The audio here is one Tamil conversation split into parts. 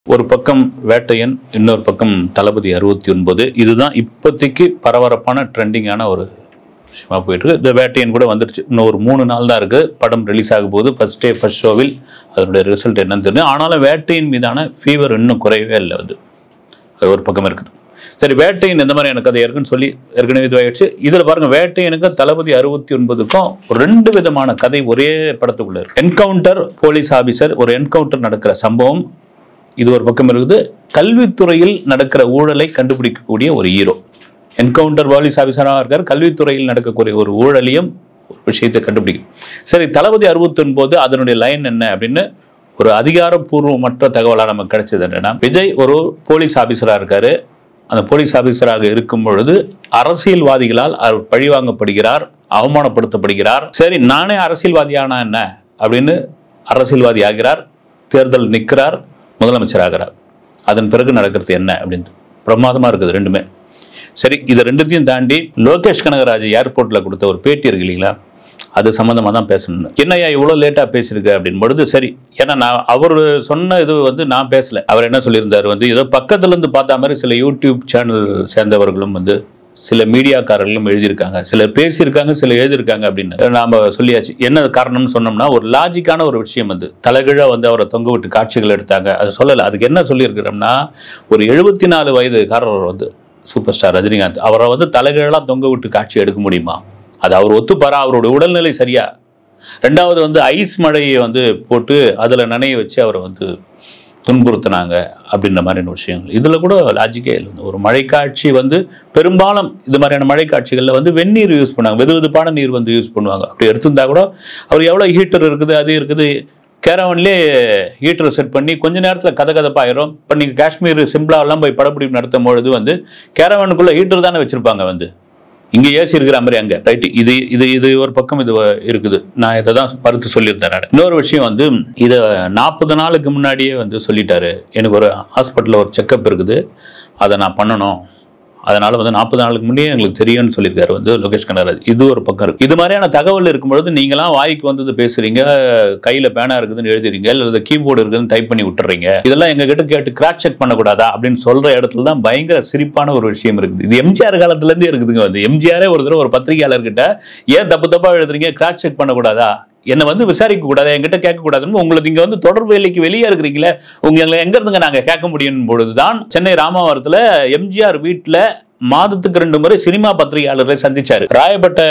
ஒரு பக்கம் வேட்டையன் இன்னொரு பக்கம் தளபதி அறுபத்தி ஒன்பது இதுதான் இப்போதைக்கு பரபரப்பான ட்ரெண்டிங்கான ஒரு விஷயமா போயிட்டு இருக்கு இந்த வேட்டையன் கூட வந்துருச்சு இன்னும் ஒரு மூணு நாள் தான் இருக்கு படம் ரிலீஸ் ஆக போகுது ஃபர்ஸ்ட் டே ஃபர்ஸ்ட் ஷோவில் அதனுடைய ரிசல்ட் என்னன்னு தெரியும் ஆனாலும் வேட்டையின் மீதான ஃபீவர் இன்னும் குறையவே இல்லை அது அது ஒரு பக்கம் இருக்குது சரி வேட்டையின் எந்த மாதிரியான கதை இருக்குன்னு சொல்லி ஏற்கனவே இதுவாயிடுச்சு இதில் பாருங்க வேட்டையனுக்கும் தளபதி அறுபத்தி ஒன்பதுக்கும் ரெண்டு விதமான கதை ஒரே படத்துக்குள்ள இருக்கு என்கவுண்டர் போலீஸ் ஆபீசர் ஒரு என்கவுண்டர் நடக்கிற சம்பவம் இது ஒரு பக்கம் இருக்குது கல்வித்துறையில் நடக்கிற ஊழலை கண்டுபிடிக்கக்கூடிய ஒரு ஹீரோ என்கவுண்டர் போலீஸ் ஆபீசராக இருக்கார் கல்வித்துறையில் நடக்கக்கூடிய ஒரு ஊழலையும் ஒரு விஷயத்தை கண்டுபிடிக்கும் சரி தளபதி அறுபத்தொன்பது அதனுடைய லைன் என்ன அப்படின்னு ஒரு அதிகாரப்பூர்வமற்ற தகவலாக நமக்கு கிடைச்சது என்னன்னா விஜய் ஒரு போலீஸ் ஆபீசராக இருக்காரு அந்த போலீஸ் ஆபீசராக இருக்கும் பொழுது அரசியல்வாதிகளால் அவர் பழிவாங்கப்படுகிறார் அவமானப்படுத்தப்படுகிறார் சரி நானே அரசியல்வாதியானா என்ன அப்படின்னு அரசியல்வாதி ஆகிறார் தேர்தல் நிற்கிறார் முதலமைச்சர் ஆகிறார் அதன் பிறகு நடக்கிறது என்ன அப்படின்னு பிரமாதமா இருக்குது ரெண்டுமே சரி இது ரெண்டுத்தையும் தாண்டி லோகேஷ் கனகராஜ் ஏர்போர்ட்ல கொடுத்த ஒரு பேட்டி இருக்கு இல்லைங்களா அது சம்மந்தமாக தான் பேசணும் என்னய்யா இவ்வளோ லேட்டாக பேசியிருக்க அப்படின்னு பொழுது சரி ஏன்னா நான் அவர் சொன்ன இது வந்து நான் பேசல அவர் என்ன சொல்லியிருந்தார் வந்து ஏதோ பக்கத்துல இருந்து பார்த்த மாதிரி சில யூடியூப் சேனல் சேர்ந்தவர்களும் வந்து சில மீடியாக்காரர்களும் எழுதியிருக்காங்க சிலர் பேசியிருக்காங்க சிலர் எழுதியிருக்காங்க அப்படின்னு நாம சொல்லியாச்சு என்ன காரணம்னு சொன்னோம்னா ஒரு லாஜிக்கான ஒரு விஷயம் வந்து தலைகீழா வந்து அவரை தொங்க விட்டு காட்சிகள் எடுத்தாங்க அது சொல்லலை அதுக்கு என்ன சொல்லியிருக்கிறோம்னா ஒரு எழுபத்தி நாலு வயதுக்காரர் வந்து சூப்பர் ஸ்டார் ரஜினிகாந்த் அவரை வந்து தலைகீழாக தொங்க விட்டு காட்சி எடுக்க முடியுமா அது அவர் ஒத்துப்பாரா அவருடைய உடல்நிலை சரியா ரெண்டாவது வந்து ஐஸ் மழையை வந்து போட்டு அதில் நனைய வச்சு அவரை வந்து துன்புறுத்தினாங்க அப்படின்ற மாதிரியான விஷயங்கள் இதில் கூட லாஜிக்கே இல்லை ஒரு மழைக்காட்சி வந்து பெரும்பாலும் இது மாதிரியான மழைக்காட்சிகளில் வந்து வெந்நீர் யூஸ் பண்ணாங்க வெது வெதுப்பான நீர் வந்து யூஸ் பண்ணுவாங்க அப்படி எடுத்திருந்தா கூட அவர் எவ்வளோ ஹீட்டர் இருக்குது அது இருக்குது கேரவன்லேயே ஹீட்டர் செட் பண்ணி கொஞ்ச நேரத்தில் கதை கதப்பாயிரும் இப்போ நீங்கள் காஷ்மீர் சிம்லாவெல்லாம் போய் படப்பிடிப்பு நடத்தும் பொழுது வந்து கேரவனுக்குள்ளே ஹீட்டர் தானே வச்சுருப்பாங்க வந்து இங்கே ஏசி இருக்கிற மாதிரி அங்கே ரைட் இது இது இது ஒரு பக்கம் இது இருக்குது நான் இதை தான் பருத்து சொல்லியிருந்தேன் நான். இன்னொரு விஷயம் வந்து இதை நாற்பது நாளுக்கு முன்னாடியே வந்து சொல்லிட்டாரு எனக்கு ஒரு ஹாஸ்பிட்டலில் ஒரு செக்கப் இருக்குது அதை நான் பண்ணணும் அதனால வந்து நாற்பது நாளுக்கு முன்னே எங்களுக்கு தெரியும்னு சொல்லியிருக்காரு வந்து லோகேஷ் கனகராஜ் இது ஒரு பக்கம் இருக்கு இது மாதிரியான தகவல் இருக்கும்பொழுது நீங்களாம் வாய்க்கு வந்தது பேசுறீங்க கையில பேனா இருக்குதுன்னு எழுதுறீங்க அல்லது கீபோர்டு இருக்குதுன்னு டைப் பண்ணி விட்டுறீங்க இதெல்லாம் எங்க கிட்ட கேட்டு கிராஸ் செக் பண்ணக்கூடாதா அப்படின்னு சொல்ற இடத்துல தான் பயங்கர சிரிப்பான ஒரு விஷயம் இருக்குது இது எம்ஜிஆர் காலத்துல இருந்தே இருக்குதுங்க வந்து எம்ஜிஆரே ஒரு தடவை ஒரு பத்திரிகையாளர்கிட்ட ஏன் தப்பு தப்பா எழுதுறீங்க கிராஸ் செக் பண்ணக்கூடாதா என்னை வந்து விசாரிக்க கூடாது என்கிட்ட கேட்க கூடாதுன்னு உங்களுக்கு இங்க வந்து தொடர்பு வேலைக்கு வெளியே இருக்கிறீங்களே உங்களை எங்க இருந்துங்க நாங்க கேட்க முடியும் பொழுதுதான் சென்னை ராமாவரத்துல எம்ஜிஆர் வீட்டுல மாதத்துக்கு ரெண்டு முறை சினிமா பத்திரிகையாளர்களை சந்திச்சாரு ராயப்பட்ட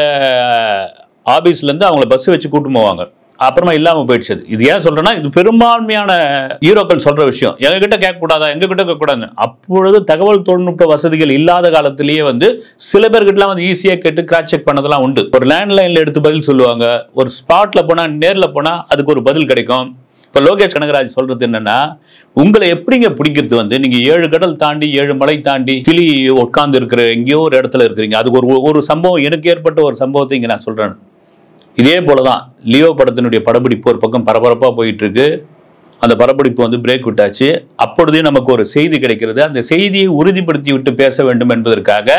ஆபீஸ்ல இருந்து அவங்கள பஸ் வச்சு கூட்டு போவாங்க அப்புறமா இல்லாம போயிடுச்சு அது. இது ஏன் சொல்றேன்னா இது பெரும்பான்மையான ஹீரோக்கள் சொல்ற விஷயம் எங்க கிட்ட கேட்க கூடாதா எங்க கிட்ட கேட்க கூடாது அப்பொழுது தகவல் தொழில்நுட்ப வசதிகள் இல்லாத காலத்திலேயே வந்து சில பேர்கிட்டலாம் வந்து ஈஸியா கேட்டு கிராஸ் செக் பண்ணதெல்லாம் உண்டு ஒரு லேண்ட்லைன்ல எடுத்து பதில் சொல்லுவாங்க ஒரு ஸ்பாட்ல போனா நேர்ல போனா அதுக்கு ஒரு பதில் கிடைக்கும் இப்போ லோகேஷ் கனகராஜ் சொல்றது என்னன்னா உங்களை எப்படிங்க பிடிக்கிறது வந்து நீங்க ஏழு கடல் தாண்டி ஏழு மலை தாண்டி கிளி உட்கார்ந்து இருக்கிற எங்கேயோ ஒரு இடத்துல இருக்கிறீங்க அதுக்கு ஒரு ஒரு சம்பவம் எனக்கு ஏற்பட்ட ஒரு சம்பவத்தை இங்க நான் சொல்றேன் இதே போலதான் லியோ படத்தினுடைய படப்பிடிப்பு ஒரு பக்கம் பரபரப்பா போயிட்டு இருக்கு அந்த படப்பிடிப்பு வந்து பிரேக் விட்டாச்சு அப்பொழுதே நமக்கு ஒரு செய்தி கிடைக்கிறது அந்த செய்தியை உறுதிப்படுத்தி விட்டு பேச வேண்டும் என்பதற்காக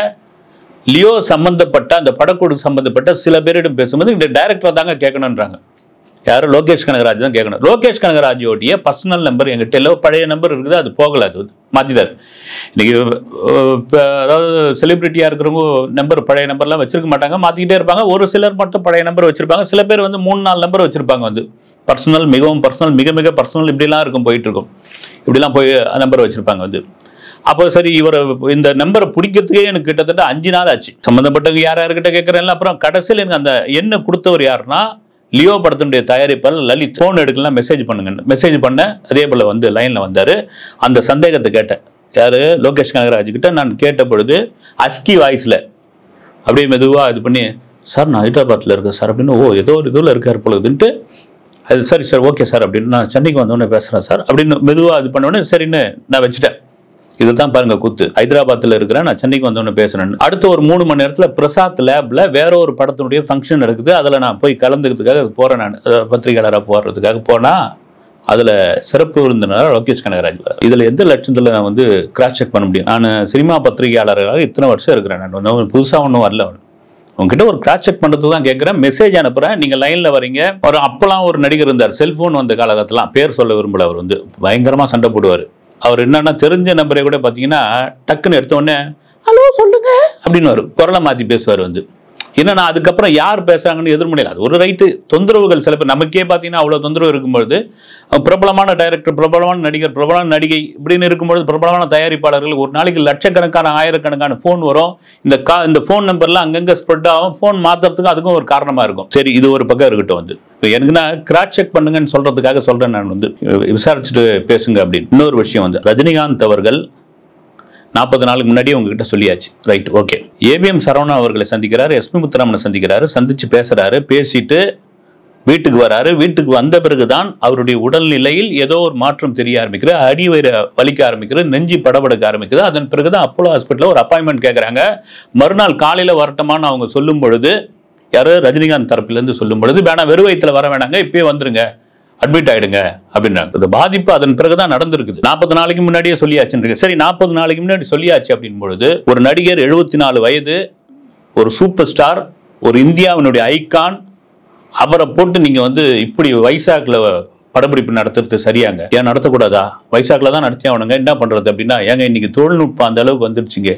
லியோ சம்பந்தப்பட்ட அந்த படக்குழு சம்பந்தப்பட்ட சில பேரிடம் பேசும்போது இந்த டைரக்டர் தாங்க கேட்கணுன்றாங்க யாரு லோகேஷ் கனகராஜ் தான் கேட்கணும் லோகேஷ் கனகராஜோடைய பர்சனல் நம்பர் எங்கிட்ட இல்லை பழைய நம்பர் இருக்குது அது போகல அது வந்து மாத்திட்டார் இன்னைக்கு அஹ், இப்ப அதாவது செலிபிரிட்டியா இருக்கிறவங்க நம்பர் பழைய நம்பர்லாம் வச்சிருக்க மாட்டாங்க மாத்திக்கிட்டே இருப்பாங்க ஒரு சிலர் மட்டும் பழைய நம்பர் வச்சிருப்பாங்க சில பேர் வந்து மூணு நாலு நம்பர் வச்சிருப்பாங்க வந்து பர்சனல் மிகவும் பர்சனல் மிக மிக பர்சனல் இப்படிலாம் இருக்கும் போயிட்டு இருக்கும் இப்படிலாம் போய் நம்பர் வச்சிருப்பாங்க வந்து அப்போ சரி இவர் இந்த நம்பரை பிடிக்கிறதுக்கே எனக்கு கிட்டத்தட்ட அஞ்சு நாள் ஆச்சு சம்மந்தப்பட்டவங்க யார் யார்கிட்ட கேட்குறேன் அப்புறம் கடைசியில் எனக்கு அந்த எண்ணை கொடுத்தவர் யாருன்னா லியோ படத்தினுடைய தயாரிப்பாளர் லலித் ஃபோன் எடுக்கலாம் மெசேஜ் பண்ணுங்க மெசேஜ் பண்ண அதே போல் வந்து லைனில் வந்தார் அந்த சந்தேகத்தை கேட்டேன் யார் லோகேஷ் கனகராஜ் கிட்ட நான் கேட்ட பொழுது அஸ்கி வாய்ஸில் அப்படியே மெதுவாக இது பண்ணி சார் நான் ஹைதராபாத்தில் இருக்கேன் சார் அப்படின்னு ஓ ஏதோ ஒரு இதில் இருக்கார் பொழுதுன்ட்டு அது சரி சார் ஓகே சார் அப்படின்னு நான் சென்னைக்கு வந்தோடனே பேசுகிறேன் சார் அப்படின்னு மெதுவாக இது பண்ண உடனே சரின்னு நான் வச்சுட்டேன் இதுதான் பாருங்க குத்து ஹைதராபாத்தில் இருக்கிறேன் நான் சென்னைக்கு வந்தோடனே பேசுறேன் அடுத்த ஒரு மூணு மணி நேரத்துல பிரசாத் லேப்ல வேற ஒரு படத்தினுடைய ஃபங்க்ஷன் நடக்குது அதுல நான் போய் கலந்துக்கிறதுக்காக போறேன் நான் அஹ் பத்திரிகையாளராக போறதுக்காக போனா அதுல சிறப்பு விருந்தினர் லோகேஷ் கனகராஜ் வரார். இதுல எந்த லட்சத்துல நான் வந்து கிராஸ் செக் பண்ண முடியும் நான் சினிமா பத்திரிகையாளராக இத்தனை வருஷம் இருக்கிறேன் நான் ஒன்றும் புதுசா ஒன்றும் வரல உங்ககிட்ட ஒரு கிராஸ் செக் பண்ணுறதுக்கு தான் கேட்குறேன் மெசேஜ் அனுப்புகிறேன் நீங்கள் லைனில் வரீங்க ஒரு அப்போலாம் ஒரு நடிகர் இருந்தார் செல்ஃபோன் வந்த காலகட்டத்திலாம் பேர் சொல்ல விரும்பல அவர் வந்து பயங்கரமாக சண்டை போடுவார் அவர் என்னன்னா தெரிஞ்ச நம்பரை கூட பார்த்தீங்கன்னா டக்குன்னு எடுத்த உடனே ஹலோ சொல்லுங்க அப்படின்னு வரும் குரலை மாற்றி பேசுவார் வந்து என்னன்னா அதுக்கப்புறம் யார் பேசுறாங்கன்னு எதிர்முனையில் அது ஒரு ரைட்டு தொந்தரவுகள் சில பேர் நமக்கே பார்த்தீங்கன்னா அவ்வளோ தொந்தரவு இருக்கும்பொழுது அஹ் பிரபலமான டைரக்டர் பிரபலமான நடிகர் பிரபலமான நடிகை இப்படின்னு இருக்கும்பொழுது பிரபலமான தயாரிப்பாளர்கள் ஒரு நாளைக்கு லட்சக்கணக்கான ஆயிரக்கணக்கான ஃபோன் வரும் இந்த கா இந்த ஃபோன் நம்பர்லாம் அங்கங்கே ஸ்ப்ரெட் ஆகும் ஃபோன் மாற்றுறதுக்கு அதுக்கும் ஒரு காரணமாக இருக்கும் சரி இது ஒரு பக்கம் இருக்கட்டும் வந்து இப்போ எனக்கு நான் கிராஸ் செக் பண்ணுங்கன்னு சொல்றதுக்காக சொல்றேன் நான் வந்து விசாரிச்சுட்டு பேசுங்க அப்படின்னு இன்னொரு விஷயம் வந்து ரஜினிகாந்த் அவர்கள் நாற்பது நாளுக்கு முன்னாடியே உங்ககிட்ட சொல்லியாச்சு ரைட் ஓகே ஏபிஎம் சரவணா அவர்களை சந்திக்கிறாரு எஸ்பி முத்துராமனை சந்திக்கிறாரு சந்திச்சு பேசுறாரு பேசிட்டு வீட்டுக்கு வராரு வீட்டுக்கு வந்த பிறகுதான் அவருடைய உடல்நிலையில் ஏதோ ஒரு மாற்றம் தெரிய ஆரம்பிக்கிறது அடி வயிறு வலிக்க ஆரம்பிக்கிறது நெஞ்சு படபடக்க ஆரம்பிக்குது அதன் பிறகுதான் அப்போலோ ஹாஸ்பிட்டலில் ஒரு அப்பாயின்மெண்ட் கேட்குறாங்க மறுநாள் காலையில் வரட்டுமான்னு அவங்க சொல்லும் பொழுது யாரு ரஜினிகாந்த் தரப்பிலேருந்து சொல்லும் பொழுது வேணாம் வெறும் வயித்துல வர வேணாங்க இப்பயே வந்துருங்க அட்மிட் ஆயிடுங்க அப்படின்னாங்க இந்த பாதிப்பு அதன் பிறகுதான் நடந்திருக்குது நாற்பது நாளைக்கு முன்னாடியே சொல்லியாச்சுன்னு சரி நாற்பது நாளைக்கு முன்னாடி சொல்லியாச்சு அப்படின் பொழுது ஒரு நடிகர் எழுபத்தி நாலு வயது ஒரு சூப்பர் ஸ்டார் ஒரு இந்தியாவினுடைய ஐகான் அவரை போட்டு நீங்க வந்து இப்படி வைசாக்ல படப்பிடிப்பு நடத்துறது சரியாங்க ஏன் நடத்தக்கூடாதா வைசாக்ல தான் நடத்தி ஆகணுங்க என்ன பண்றது அப்படின்னா ஏங்க இன்னைக்கு தொழில்நுட்பம் அந்த அளவுக்கு வந்துருச்சுங்க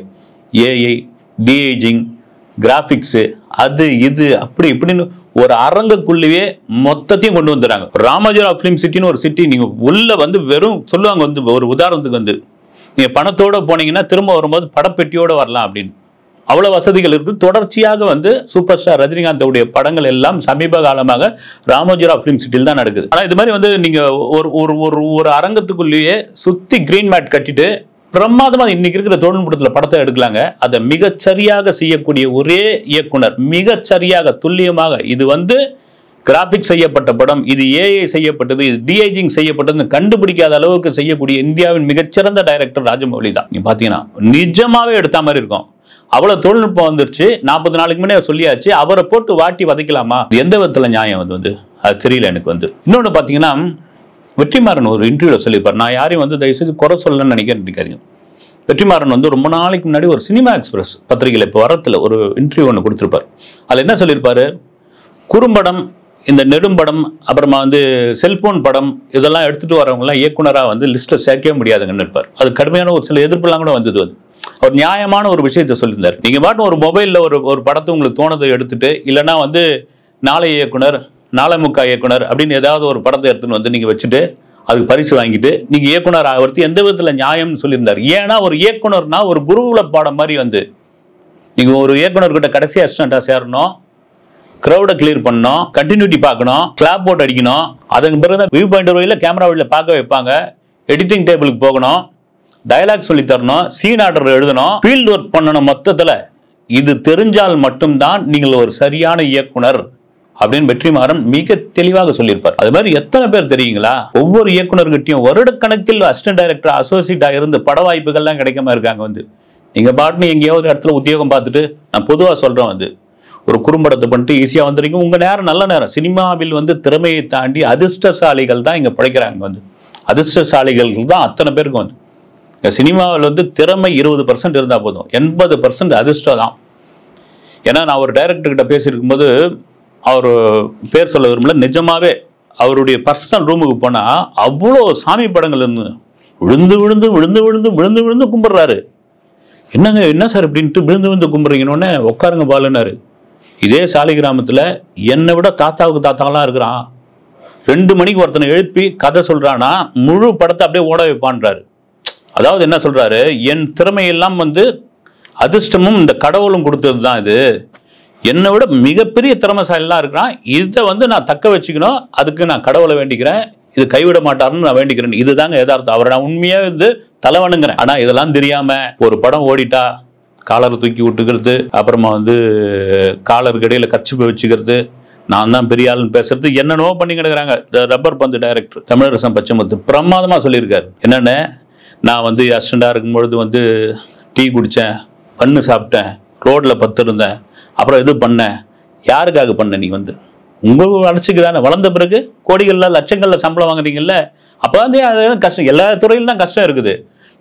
ஏஐ டிஏஜிங் கிராஃபிக்ஸு அது இது அப்படி இப்படின்னு ஒரு அரங்குக்குள்ளேயே மொத்தத்தையும் கொண்டு வந்துடுறாங்க ராமஜரா ஃபிலிம் சிட்டின்னு ஒரு சிட்டி நீங்க உள்ள வந்து வெறும் சொல்லுவாங்க வந்து ஒரு உதாரணத்துக்கு வந்து நீங்க பணத்தோட போனீங்கன்னா திரும்ப வரும்போது படப்பெட்டியோட வரலாம் அப்படின்னு அவ்வளவு வசதிகள் இருக்கு தொடர்ச்சியாக வந்து சூப்பர் ஸ்டார் ரஜினிகாந்தோடைய படங்கள் எல்லாம் சமீப காலமாக ராமோஜிரா ஃபிலிம் சிட்டியில் தான் நடக்குது ஆனா இது மாதிரி வந்து நீங்க ஒரு ஒரு ஒரு ஒரு அரங்கத்துக்குள்ளேயே சுத்தி கிரீன் மேட் கட்டிட்டு பிரமாதமா இன்னைக்கு இருக்கிற தொழில்நுட்பத்துல படத்தை எடுக்கலாங்க அதை மிகச்சரியாக செய்யக்கூடிய ஒரே இயக்குனர் மிகச்சரியாக துல்லியமாக இது வந்து கிராபிக்ஸ் செய்யப்பட்ட படம் இது ஏஐ செய்யப்பட்டது இது டிஐஜிங் செய்யப்பட்டதுன்னு கண்டுபிடிக்காத அளவுக்கு செய்யக்கூடிய இந்தியாவின் மிகச்சிறந்த டைரக்டர் ராஜமௌலி தான் நீங்க பாத்தீங்கன்னா நிஜமாவே எடுத்த மாதிரி இருக்கும் அவ்வளவு தொழில்நுட்பம் வந்துருச்சு நாற்பது நாளைக்கு முன்னே சொல்லியாச்சு அவரை போட்டு வாட்டி வதைக்கலாமா இது எந்த விதத்துல நியாயம் அது வந்து அது தெரியல எனக்கு வந்து இன்னொன்னு பாத்தீங்கன்னா வெற்றிமாறன் ஒரு இன்டர்வியூல சொல்லியிருப்பார் நான் யாரையும் வந்து தயவுசெய்து குறை சொல்லணும்னு நினைக்கிறேன் நினைக்காதீங்க வெற்றிமாறன் வந்து ரொம்ப நாளைக்கு முன்னாடி ஒரு சினிமா எக்ஸ்பிரஸ் பத்திரிகையில் இப்போ வரத்தில் ஒரு இன்டர்வியூ ஒன்று கொடுத்துருப்பார் அதில் என்ன சொல்லியிருப்பாரு குறும்படம் இந்த நெடும்படம் அப்புறமா வந்து செல்போன் படம் இதெல்லாம் எடுத்துட்டு வரவங்கலாம் இயக்குனராக வந்து லிஸ்ட்டில் சேர்க்கவே முடியாதுங்கன்னு இருப்பார் அது கடுமையான ஒரு சில எதிர்ப்புலாம் கூட வந்தது அது ஒரு நியாயமான ஒரு விஷயத்தை சொல்லியிருந்தார் நீங்க பாட்டு ஒரு மொபைல்ல ஒரு ஒரு படத்தை உங்களுக்கு தோணதை எடுத்துட்டு இல்லைன்னா வந்து நாளை இயக்குனர் நாளை முக்கா இயக்குனர் அப்படின்னு ஏதாவது ஒரு படத்தை எடுத்துன்னு வந்து நீங்க வச்சுட்டு அதுக்கு பரிசு வாங்கிட்டு நீங்க இயக்குனர் ஆகிறது எந்த விதத்துல நியாயம்னு சொல்லியிருந்தார் ஏன்னா ஒரு இயக்குனர்னா ஒரு குருகுல பாடம் மாதிரி வந்து நீங்க ஒரு இயக்குனர்கிட்ட கடைசி அசிஸ்டண்டா சேரணும் க்ரௌடை கிளியர் பண்ணணும் கண்டினியூட்டி பார்க்கணும் கிளாப் போட்டு அடிக்கணும் அதுக்கு பிறகு தான் வியூ பாயிண்ட் வழியில் கேமரா வழியில் பார்க்க வைப்பாங்க எடிட்டிங் டேபிளுக்கு போகணும் டயலாக் சொல்லி தரணும் சீன் ஆர்டர் எழுதணும் ஃபீல்ட் ஒர்க் பண்ணணும் மொத்தத்தில் இது தெரிஞ்சால் மட்டும்தான் நீங்கள் ஒரு சரியான இயக்குனர் அப்படின்னு வெற்றிமாறன் மிக தெளிவாக சொல்லியிருப்பார் அது மாதிரி எத்தனை பேர் தெரியுங்களா ஒவ்வொரு இயக்குனர்கிட்டயும் வருடக்கணக்கில் அசிஸ்டன்ட் டைரக்டர் அசோசியேட்டா இருந்து பட வாய்ப்புகள்லாம் கிடைக்காம இருக்காங்க வந்து நீங்க பாட்டுன்னு எங்கேயோ ஒரு இடத்துல உத்தியோகம் பார்த்துட்டு நான் பொதுவாக சொல்றேன் வந்து ஒரு குறும்படத்தை பண்ணிட்டு ஈஸியாக வந்துருங்க உங்க நேரம் நல்ல நேரம் சினிமாவில் வந்து திறமையை தாண்டி அதிர்ஷ்டசாலிகள் தான் இங்க பிழைக்கிறாங்க வந்து அதிர்ஷ்டசாலிகள் தான் அத்தனை பேருக்கு வந்து இந்த சினிமாவில் வந்து திறமை இருபது பர்சன்ட் இருந்தால் போதும் எண்பது பர்சன்ட் அதிர்ஷ்டம் தான் ஏன்னா நான் ஒரு டைரக்டர் கிட்ட பேசியிருக்கும்போது அவர் பேர் சொல்ல விரும்பல நிஜமாவே அவருடைய பர்சனல் ரூமுக்கு போனால் அவ்வளோ சாமி படங்கள் இருந்து விழுந்து விழுந்து விழுந்து விழுந்து விழுந்து விழுந்து கும்பிட்றாரு என்னங்க என்ன சார் இப்படின்ட்டு விழுந்து விழுந்து கும்பிட்றீங்கன்னு உட்காருங்க பாலுன்னாரு இதே சாலி கிராமத்தில் என்னை விட தாத்தாவுக்கு தாத்தாவெல்லாம் இருக்கிறான் ரெண்டு மணிக்கு ஒருத்தனை எழுப்பி கதை சொல்றானா முழு படத்தை அப்படியே ஓட வைப்பான்றாரு அதாவது என்ன சொல்றாரு என் திறமையெல்லாம் வந்து அதிர்ஷ்டமும் இந்த கடவுளும் கொடுத்தது தான் இது என்னை விட மிகப்பெரிய திறமைசாலிலாம் இருக்கிறான் இதை வந்து நான் தக்க வச்சுக்கணும் அதுக்கு நான் கடவுளை வேண்டிக்கிறேன் இது கைவிட மாட்டாருன்னு நான் வேண்டிக்கிறேன் இதுதாங்க யதார்த்தம் அவரை நான் உண்மையா வந்து தலை வணங்குறேன் ஆனா இதெல்லாம் தெரியாம ஒரு படம் ஓடிட்டா காலரை தூக்கி விட்டுக்கிறது அப்புறமா வந்து காலருக்கு இடையில கச்சிப்பை வச்சுக்கிறது நான் தான் பெரிய ஆளுன்னு பேசுறது என்னென்னவோ பண்ணி கிடக்குறாங்க இந்த ரப்பர் பந்து டைரக்டர் தமிழரசன் பச்சைமுத்து பிரமாதமா சொல்லியிருக்காரு என்னென்ன நான் வந்து அசிஸ்டண்டாக இருக்கும்பொழுது வந்து டீ குடித்தேன் பண்ணு சாப்பிட்டேன் ரோட்டில் பத்திருந்தேன் அப்புறம் இது பண்ணேன் யாருக்காக பண்ண நீ வந்து உங்கள் அடிச்சுக்கு தானே வளர்ந்த பிறகு கோடிகளில் லட்சங்களில் சம்பளம் வாங்குறீங்கல்ல அப்போ வந்து அது கஷ்டம் எல்லா துறையிலும் தான் கஷ்டம் இருக்குது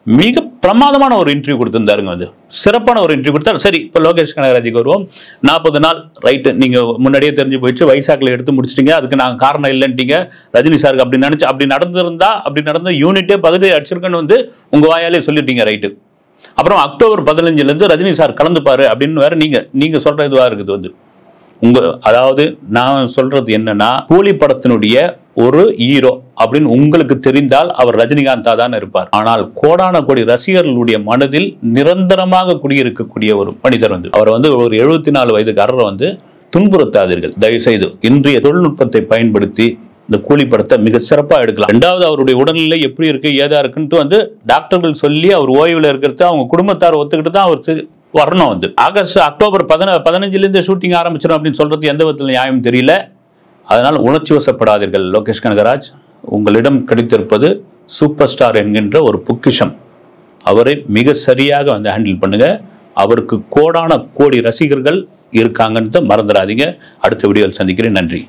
மிக பிரமாதமான ஒரு இன்டர்வியூ கொடுத்திருந்தாருங்க வந்து சிறப்பான ஒரு இன்டர்வியூ கொடுத்தாரு சரி இப்போ லோகேஷ் கனகராஜுக்கு வருவோம் நாற்பது நாள் ரைட்டு நீங்க முன்னாடியே தெரிஞ்சு போயிடுச்சு வைசாக்கில் எடுத்து முடிச்சிட்டீங்க அதுக்கு நாங்கள் காரணம் இல்லைன்ட்டீங்க ரஜினி சாருக்கு அப்படி நினைச்சு அப்படி நடந்திருந்தா அப்படி நடந்த யூனிட்டே பகுதி அடிச்சிருக்கேன்னு வந்து உங்க வாயாலே சொல்லிட்டீங்க ரைட்டு அப்புறம் அக்டோபர் பதினஞ்சுல இருந்து ரஜினி சார் கலந்துப்பாரு அப்படின்னு வேற நீங்க நீங்க சொல்ற இதுவா இருக்குது வந்து உங்க அதாவது நான் சொல்றது என்னன்னா கூலி படத்தினுடைய ஒரு ஹீரோ அப்படின்னு உங்களுக்கு தெரிந்தால் அவர் ரஜினிகாந்தா தான் இருப்பார் ஆனால் கோடான கோடி ரசிகர்களுடைய மனதில் நிரந்தரமாக குடியிருக்கக்கூடிய ஒரு மனிதர் வந்து அவர் வந்து ஒரு எழுபத்தி நாலு வயதுக்காரரை வந்து துன்புறுத்தாதீர்கள் தயவு செய்து இன்றைய தொழில்நுட்பத்தை பயன்படுத்தி இந்த கூலி படத்தை மிக சிறப்பா எடுக்கலாம் ரெண்டாவது அவருடைய உடல்நிலை எப்படி இருக்கு ஏதா இருக்குன்ட்டு வந்து டாக்டர்கள் சொல்லி அவர் ஓய்வுல இருக்கிறது அவங்க குடும்பத்தார் ஒத்துக்கிட்டு தான் அவர் சரி- வரணும் வந்து ஆகஸ்ட் அக்டோபர் பதின பதினஞ்சுல இருந்து ஷூட்டிங் ஆரம்பிச்சிடும் அப்படின்னு சொல்றது எந்த விதத்தில் நியாயம் தெரியல அதனால் உணர்ச்சி வசப்படாதீர்கள் லோகேஷ் கனகராஜ் உங்களிடம் கிடைத்திருப்பது சூப்பர் ஸ்டார் என்கின்ற ஒரு பொக்கிஷம் அவரை மிக சரியாக வந்து ஹேண்டில் பண்ணுங்க அவருக்கு கோடான கோடி ரசிகர்கள் இருக்காங்கன்னு மறந்துடாதீங்க அடுத்த வீடியோவில் சந்திக்கிறேன் நன்றி